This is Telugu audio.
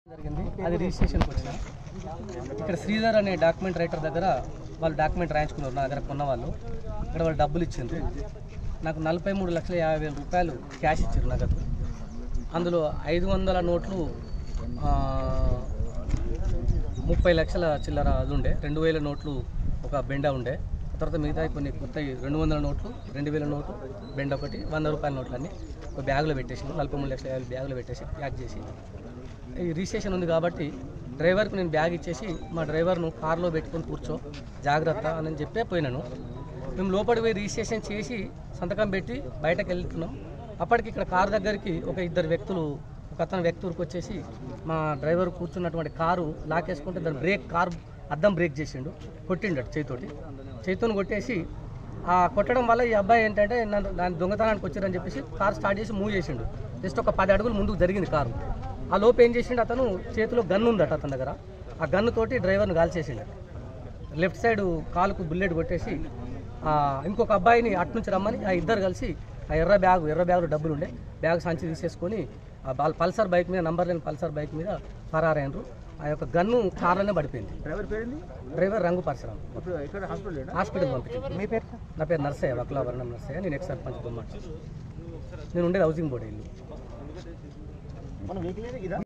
జరిగింది అది రిజిస్ట్రేషన్కి వచ్చిన ఇక్కడ శ్రీధర్ అనే డాక్యుమెంట్ రైటర్ దగ్గర వాళ్ళు డాక్యుమెంట్ రాయించుకున్నారు నా దగ్గర కొన్న వాళ్ళు ఇక్కడ వాళ్ళు డబ్బులు ఇచ్చిండ్రు నాకు నలభై మూడు లక్షల యాభై వేల రూపాయలు క్యాష్ ఇచ్చారు నగదు అందులో ఐదు వందల నోట్లు ఆ, ముప్పై లక్షల చిల్లర అది ఉండే రెండు వేల నోట్లు ఒక బెండ ఉండే తర్వాత మిగతా కొన్ని కొత్త రెండు వందల నోట్లు రెండు వేల నోట్లు బెండ ఒకటి వంద రూపాయల నోట్లు అన్నీ ఒక బ్యాగులో పెట్టేసి నలభై మూడు లక్షల యాభై బ్యాగులో పెట్టేసి ప్యాక్ చేసి ఈ రిజిస్ట్రేషన్ ఉంది కాబట్టి డ్రైవర్కి నేను బ్యాగ్ ఇచ్చేసి మా డ్రైవర్ను కార్లో పెట్టుకొని కూర్చో జాగ్రత్త అని చెప్పే పోయినాను మేము లోపలికి పోయి రిజిస్ట్రేషన్ చేసి సంతకం పెట్టి బయటకు వెళ్తున్నాం అప్పటికి ఇక్కడ కారు దగ్గరికి ఒక ఇద్దరు వ్యక్తులు ఒక అతను వ్యక్తి ఊరికి వచ్చేసి మా డ్రైవర్ కూర్చున్నటువంటి కారు లాకేసుకుంటే దాని బ్రేక్ కారు అద్దం బ్రేక్ చేసిండు కొట్టిండు అటు చేతితోటి చేతిని కొట్టేసి ఆ కొట్టడం వల్ల ఈ అబ్బాయి ఏంటంటే నన్ను దాని దొంగతనానికి వచ్చారని చెప్పేసి కారు స్టార్ట్ చేసి మూవ్ చేసిండు జస్ట్ ఒక పది అడుగులు ముందుకు జరిగింది కారు ఆ లోపు ఏం చేసిండు అతను చేతిలో గన్ను ఉందట అతని దగ్గర ఆ గన్ను తోటి డ్రైవర్ను కాల్చేసిండు లెఫ్ట్ సైడ్ కాలుకు బుల్లెట్ కొట్టేసి ఆ, ఇంకొక అబ్బాయిని అటు నుంచి రమ్మని ఆ ఇద్దరు కలిసి ఆ ఎర్ర బ్యాగ్ ఎర్ర బ్యాగ్లో డబ్బులు ఉండే బ్యాగ్ సంచి తీసేసుకొని ఆ బాల్ పల్సర్ బైక్ మీద నంబర్ లేని పల్సర్ బైక్ మీద ఫరారైనరు ఆ యొక్క గన్ను కార్లోనే పడిపోయింది డ్రైవర్ పేరుంది డ్రైవర్ రంగు పరశురాం ఇప్పుడు ఇక్కడ హాస్పిటల్ హాస్పిటల్ పంపించారు మీ పేరు నా పేరు నర్సయ్య వక్లాభరణం నర్సయ్య నేను ఎక్స్ సర్పంచ్ బొమ్మాట నేను ఉండేది హౌసింగ్ బోర్డు ఇల్లు మన వెహికల్ ఇదా